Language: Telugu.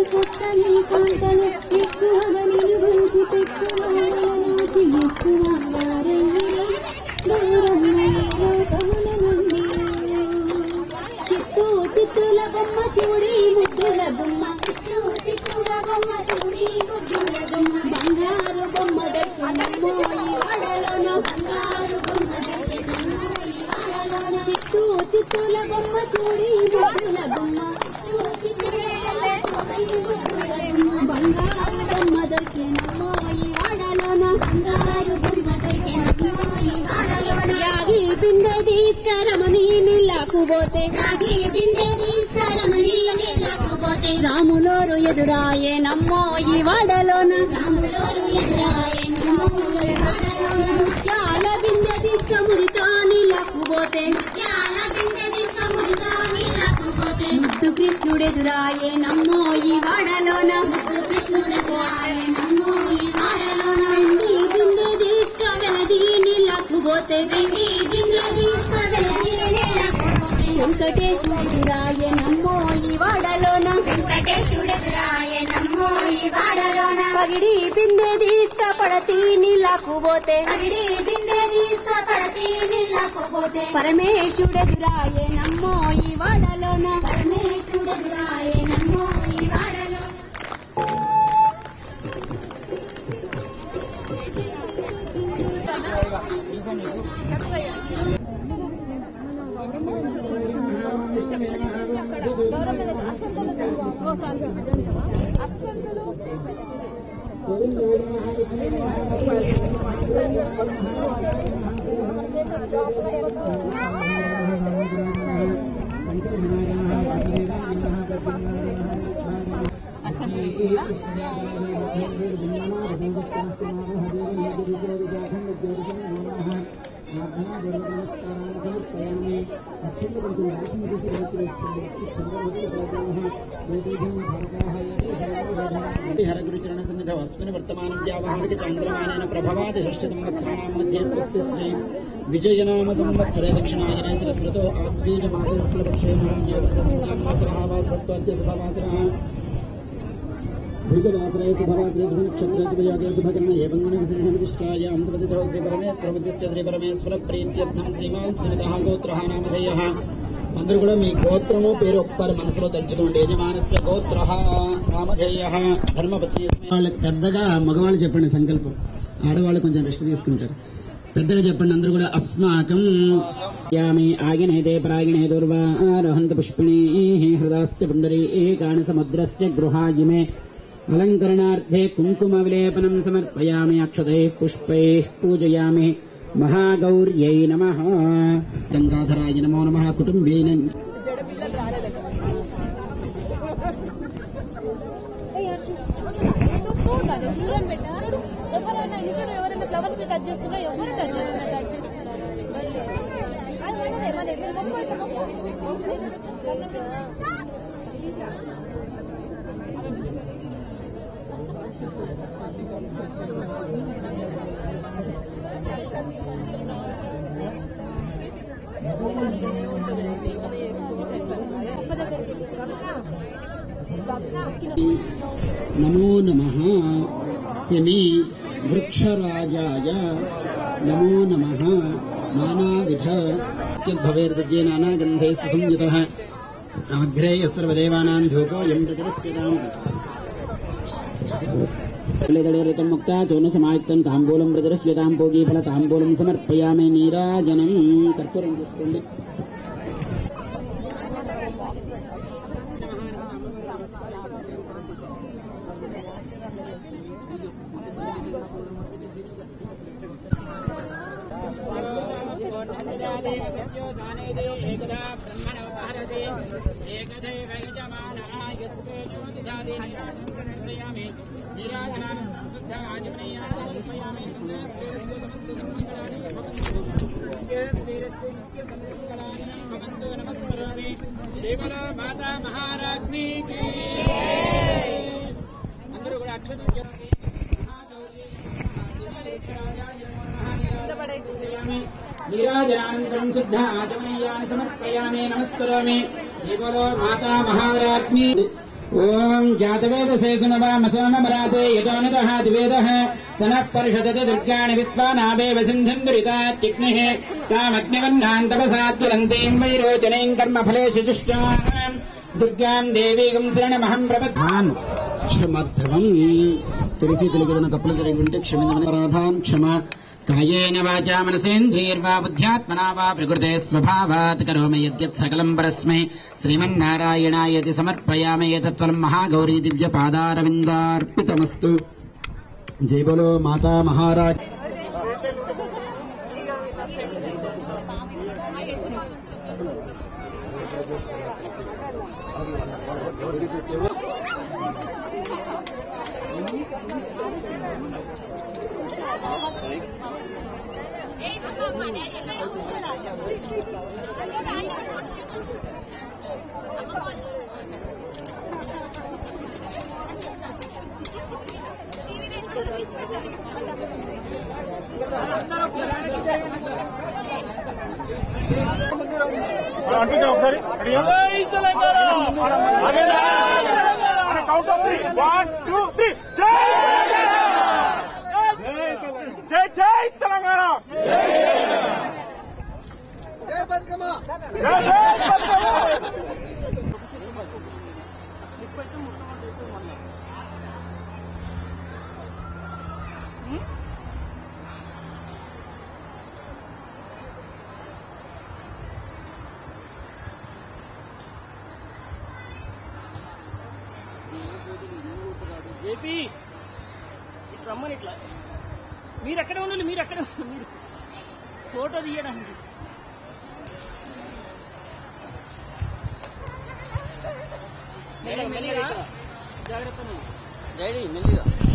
పుట్టని కాంతలు ఎక్కువగా నిలుగుంచి పెట్టుకోవాలకి ఎక్కువ వారయ్యే దూరంలో లోకముల నుండి చిత్తూ చిత్తుల బొమ్మ చూడి ముద్దుల బొమ్మ చిత్తూ చిత్తుల బొమ్మ చూడి ముద్దుల బొమ్మ బంగారు బొమ్మ దర్శనమ్మో ఈ వాడలోన బంగారు బొమ్మ దర్శనమ్మో ఈ వాడలోన చిత్తూ చిత్తుల బొమ్మ చూడి ముద్దుల బొమ్మ బంగారు బొమ్మ దర్శనమ్మో ఈ వాడలోన బంగారు బొమ్మ దర్శనమ్మో ఈ వాడలోన యాగి బిందె తీసుకరమని నీళ్ళకు పోతే యాగి బిందె తీసుకరమని నీళ్ళకు పోతే రాములోరు ఎదురాయే నమ్మో ఈ వాడలోన రాములోరు ఎదురాయే నమ్మో ఈ వాడలోన ముత్యాల బిందె తీసుకమురితో నీళ్ళకు పోతే ముత్యాల బిందె తీసుకమురితో నీళ్ళకు పోతే ముద్దు కృష్ణుడెదురాయే నమ్మో ఈ వాడలోన ముద్దు కృష్ణుడెదురాయే నమ్మో ఈ వాడలోన వెండి బిందె తీసుకవెలది నీళ్ళకు పోతే వెండి బిందె తీసుకవెలది నీళ్ళకు పోతే వెంకటేశ్వరురాయ నమ్మో ఈ వాడలోన వెంకటేశ్వరురాయ నమ్మో ఈ వాడలోన పగిడి బిందె తీసుకపడతి నీళ్ళకు పోతే పగిడి బిందె తీసుకపడతి నీళ్ళకు పోతే పరమేశ్వరుడెదురాయ నమ్మో ఈ వాడలోన పరమేశ్వరుడెదురాయ నమ్మో ఈ వాడలో హరగురుచరణ సన్నిధ వస్తుని వర్తమానం వ్యావహారిక చాంద్రమానేన ప్రభవాది షష్ఠ సంవత్సరాణం మధ్య స్వస్తి శ్రీ విజయనామ సంవత్సరే దక్షిణాయనే శ్రీకృతో ఆశ్వీజ మాసపక్షే భృగవాసరే శుభవాసరే శుభనక్షత్రే శుభయోగే శుభకర్మ ఏవం గుణవిశేషనిష్టాయాం సుపతితో శ్రీ పరమేశ్వరముద్యస్య శ్రీ పరమేశ్వర ప్రీత్యర్థం శ్రీమాన్ శ్రీమత గోత్ర నామధేయ అందరూ కూడా మీ గోత్రము పేరు ఒకసారి మనసులో తలుచుకోండి యజమానస్య గోత్ర నామధేయ ధర్మపత్ని వాళ్ళకి పెద్దగా మగవాళ్ళు చెప్పండి సంకల్పం ఆడవాళ్ళు కొంచెం రెస్ట్ తీసుకుంటారు పెద్దగా చెప్పండి అందరూ కూడా అస్మాకం యామి ఆగినేతే ప్రాగిణే దుర్వారోహంత పుష్పిణీ హృదాశ్చ పుండరీ ఏకాని సముద్రస్య గృహాయిమే అలంకరణార్థే కుంకుమ విలేపనం సమర్పయామి అక్షతై పుష్పై పూజయామి మహాగౌర్యై నమ గంగాధరాయ నమో నమ కుటుంబేన చూసుకోవాలి దూరం పెట్టా ఎవరైనా ఇసుడు ఎవరైనా ఫ్లవర్స్ ని టచ్ చేస్తున్నా ఎవరు టచ్ చేస్తున్నా టచ్ చేస్తున్నారు అది మనదే మన మీరు మొక్క ఇట్లా నమో నమ శమి వృక్షరాజాయ నమో నమ నానావిధ భవేర్దివ్యే నానాగంధై సుసంయుత అగ్రేయ సర్వదేవానాం ధూపోయం ప్రతిరక్ష్యతాం ఫలదళరితం ముక్తా చోన సమాయుక్తం తాంబూలం ప్రతిరక్ష్యతాం భోగి ఫల తాంబూలం సమర్పయామి నీరాజనం కర్పూరం తీసుకోండి శ్రీమల మాతా మహారాజ్ఞి అందరూ కూడా అక్షతం చేసి నీరాజనానంతరం శుద్ధ ఆచమనీయాన్ని సమర్పయామి నమస్కరామి శ్రీమలో మాతా మహారాజ్ఞి ఓం జాతవేదసే సునవామసోమరాతే యతోనుదః దివేదః సనః పరిషదతి దుర్గాణి విశ్వానావేవ సింధురితాత్యగ్నిః తామగ్నివన్నాం తపసాత్వరంతీం వైరోచనీం కర్మఫలేషు జుష్టాం దుర్గాం దేవీగం శరణమహం ప్రబద్ధాన్ క్షమధ్వం తెలిసి తెలియదన్న తప్పులు జరిగి ఉంటే క్షమించమని పరాధాన్ క్షమ కాయేన వాచా మనసేంద్రియర్వా బుద్ధ్యాత్మనా వా ప్రకృతే స్వభావాత్ కరోమి యద్యత్ సకలం పరస్మై శ్రీమన్నారాయణాయతి సమర్పయామి ఏతత్వరం మహాగౌరీ దివ్య పాదారవిందార్పితమస్తు జై బలో మాతా మహారాజ్ అంటుందా ఒకసారి count of three one two three జై జై జై తెలంగాణ జై జై బతుకమ్మ ఏపీ ఇటు రమ్మని ఇట్లా మీరు ఎక్కడ ఉండాలి మీరు ఎక్కడ మీరు ఫోటో తీయడానికి మెల్లిగా, మెల్లిగా. జాగ్రత్త నువ్వు.